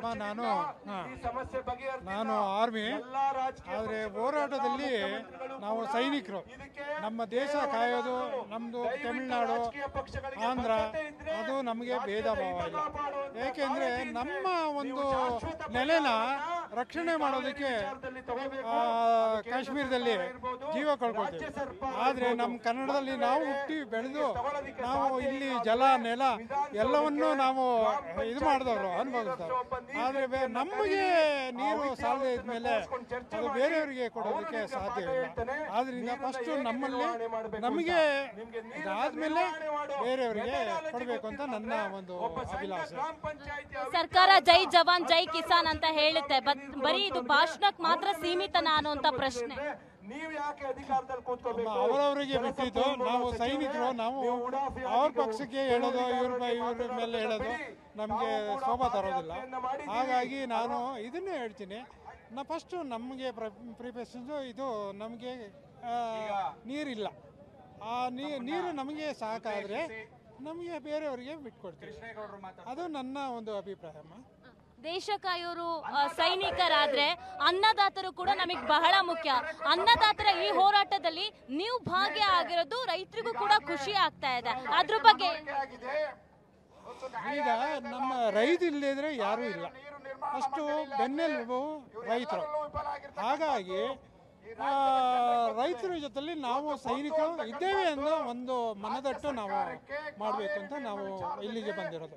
ಅಮ್ಮ ನಾನು ಹಾ, ಈ ಸಮಸ್ಯೆ ಬಗೆಹರಿಸಿಲ್ಲ. ನಾನು ಆರ್ಮಿ ಎಲ್ಲಾ ರಾಜಕೀಯ ಆದರೆ ಪಕ್ಷಗಳು, ಹೋರಾಟದಲ್ಲಿ ಎಲ್ಲಾ ಮುಖ್ಯಮಂತ್ರಿಗಳು ನಾವು ಕೂಡ ಸೈನಿಕರು ಇದಕ್ಕೆ ನಮ್ಮ ದೇಶ ಕಾಯೋದು ನಮ್ಮದು ದಯವಿಟ್ಟು ತಮಿಳುನಾಡು ರಾಜಕೀಯ ಪಕ್ಷಗಳಿಗೆ ಆಂಧ್ರ ಬದ್ಧತೆ ಇದ್ರೆ ಅದು ನಮಗೆ ರಾಜ್ಯದ ಭೇದ ಭಾವ ಹಿತ ಇಲ್ಲ ಕಾಪಾಡುವಂತ ಏಕೆಂದರೆ ಕಾಳಜಿ ಇದ್ರೆ ನಮ್ಮ ಒಂದು ನೀವು ಶಾಶ್ವತ ನೆಲೆನ ಪರಿಹಾರವನ್ನ ರಕ್ಷಣೆ ಈ ಮಾಡೋದಕ್ಕೆ ವಿಚಾರದಲ್ಲಿ ತಗೋಬೇಕು. ಆ, ಅದು ಕೇಂದ್ರ ಕಾಶ್ಮೀರದಲ್ಲಿ ಸರ್ಕಾರ ಇರ್ಬೋದು, ಜೀವ ಕಳ್ಕೊಳ್ತೀವಿ ರಾಜ್ಯ ಸರ್ಕಾರ ಆದರೆ ಇರ್ಬೋದು. ನಮ್ಮ ಕನ್ನಡದಲ್ಲಿ ನಾವು ಹುಟ್ಟಿ ಬೆಳೆದು ತಗೊಳ್ಳೋದಕ್ಕೆ ನಾವು ಸಾಧ್ಯ ಇಲ್ಲಿ ಇಲ್ಲ ಜಲ ಅಂದ್ರೆ ನೆಲ ವಿಧಾನಸೌಧಕ್ಕೆ ಎಲ್ಲವನ್ನೂ ನಾವು ಗ್ರಾಮ ಇದು ಪಂಚಾಯತ್ ಮಾಡಿದವರು ನಲ್ಲಿ ಅನುಭವಿಸ್ತಾರೆ ಒಬ್ಬ ನೀರು ಆದರೆ ಬೇ- ವ್ಯಕ್ತಿಯನ್ನ ನಮಗೆ ಕರೀರಿ, ನೀರು ಆ ಸಾಲದೇ ವಿದ್ಯಾವಂತನ ಇದ್ಮೇಲೆ ಕೂರಿಸ್ಕೊಂಡು ಚರ್ಚೆ ಅದು ಮಾಡಿ, ಬೇರೆಯವರಿಗೆ ಅವನು ಕೊಡೋದಕ್ಕೆ ನಿಮ್ಗೆ ಸಾಧ್ಯ ಪಾಠ ಇಲ್ಲ ಹೇಳ್ತಾನೆ, ಆದ್ರಿಂದ ನೀರನ್ನ ಫಸ್ಟ್ ಹೇಗೆ ನಮ್ಮಲ್ಲಿ ನಿರ್ವಹಣೆ ಮಾಡ್ಬೇಕು ನಮಗೆ ಅಂತ. ನಿಮ್ಗೆ ನೀರನ್ನ ಇದಾದ್ಮೇಲೆ ನಿರ್ವಹಣೆ ಮಾಡೋ ಬೇರೆಯವರಿಗೆ methodology ಕೊಡಬೇಕು ಅಂತ ನನ್ನ ಗೊತ್ತಿಲ್ಲ ಒಂದು ಒಬ್ಬ ಸಣ್ಣ ಅಭಿಲಾಷೆ ಗ್ರಾಮ ಪಂಚಾಯ್ತಿ ಸರ್ಕಾರ ಜೈ ಜವಾನ್ ಜೈ ಕಿಸಾನ್ ಅಂತ ಹೇಳುತ್ತೆ ಬಟ್ ಬರೀ ಇದು ಭಾಷಣಕ್ಕೆ ಮಾತ್ರ ಸೀಮಿತನಾ ಅನ್ನುವಂತ ಪ್ರಶ್ನೆ ನೀವು ಯಾಕೆ ಅಧಿಕಾರದಲ್ಲಿ ಕೂತ್ಕೋಬೇಕು ಅವರವರಿಗೆ ಬಿಟ್ಟಿದ್ದು ನಾವು ಸೈನಿಕರು ನಾವು ಅವ್ರ ಪಕ್ಷಕ್ಕೆ ಹೇಳೋದು ಇವ್ರ ಇವ್ರ ಮೇಲೆ ಹೇಳೋದು ನಮಗೆ ಶೋಭಾ ತರೋದಿಲ್ಲ ಹಾಗಾಗಿ ನಾನು ಇದನ್ನೇ ಹೇಳ್ತೀನಿ ನಾ ಫಸ್ಟು ನಮಗೆ ಪ್ರಿಪರೇಷನ್ಸು ಇದು ನಮಗೆ ನೀರಿಲ್ಲ ಆ ನೀ- ನೀರು ನಮಗೆ ಸಾಕಾದರೆ ನಮಗೆ ಬೇರೆಯವರಿಗೆ ಬಿಟ್ಕೊಡ್ತೀವಿ ಅದು ನನ್ನ ಒಂದು ಅಭಿಪ್ರಾಯ ಅಮ್ಮ ದೇಶ ಕಾಯೋರು ಆ, ಸೈನಿಕರಾದ್ರೆ ಅನ್ನದಾತರು ಕೂಡ ನಮಗೆ ಬಹಳ ಮುಖ್ಯ ಅನ್ನದಾತರ ಈ ಹೋರಾಟದಲ್ಲಿ ನೀವು ಭಾಗ್ಯ ಆಗಿರೋದು ರೈತರಿಗೂ ಕೂಡ ಖುಷಿ ಆಗ್ತಾ ಇದೆ ಅದ್ರ ಬಗ್ಗೆ ಆಗಿದೆ ಈಗ ನಮ್ಮ ರೈತ ಇಲ್ಲದಿದ್ರೆ ಯಾರೂ ಇಲ್ಲ ಅಷ್ಟು ಬೆನ್ನೆಲುಬು ರೈತರು ಹಾಗಾಗಿ ಆ, ರೈತರ ಜೊತೆಲಿ ನಾವು ಸೈನಿಕರು ಇದ್ದೇವೆ ಅನ್ನೋ ಒಂದು ಮನದಟ್ಟು ನಾವು ಮಾಡಬೇಕು ಅಂತ ನಾವು ಇಲ್ಲಿಗೆ ಬಂದಿರೋದು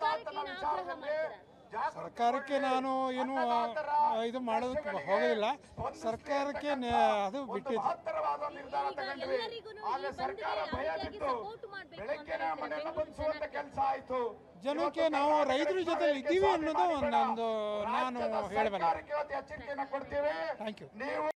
ಸರ್ಕಾರಕ್ಕೆ ನಾನು ಏನು ಆ, ಇದು ಮಾಡೋದಕ್ಕೆ ಹೋಗೋದಿಲ್ಲ ಸರ್ಕಾರಕ್ಕೆ ನೆ- ಅದು ಬಿಟ್ಟಿದ್ದು ಮಹತ್ತರವಾದ ನಿರ್ಧಾರ ತಗೊಂಡ್ವಿ ಆಗ ಸರ್ಕಾರ ಭಯ ಬಿಟ್ಟು ಬೆಳಗ್ಗೆನೆ ಮನೆಯನ್ನ ಬಂಧಿಸುವಂತ ಕೆಲಸ ಆಯ್ತು ಜನಕ್ಕೆ ನಾವು ರೈತರ ಜೊತೆ ಇದ್ದೀವಿ ಅನ್ನೋದು ಒಂದೊಂದು ನಾನು ಹೇಳಬಲ್ಲೆ ಸರ್ಕಾರಕ್ಕೆ ಇವತ್ತು ಎಚ್ಚರಿಕೆಯನ್ನ ಕೊಡ್ತೇವೆ ಥ್ಯಾಂಕ್ ಯು ನೀವು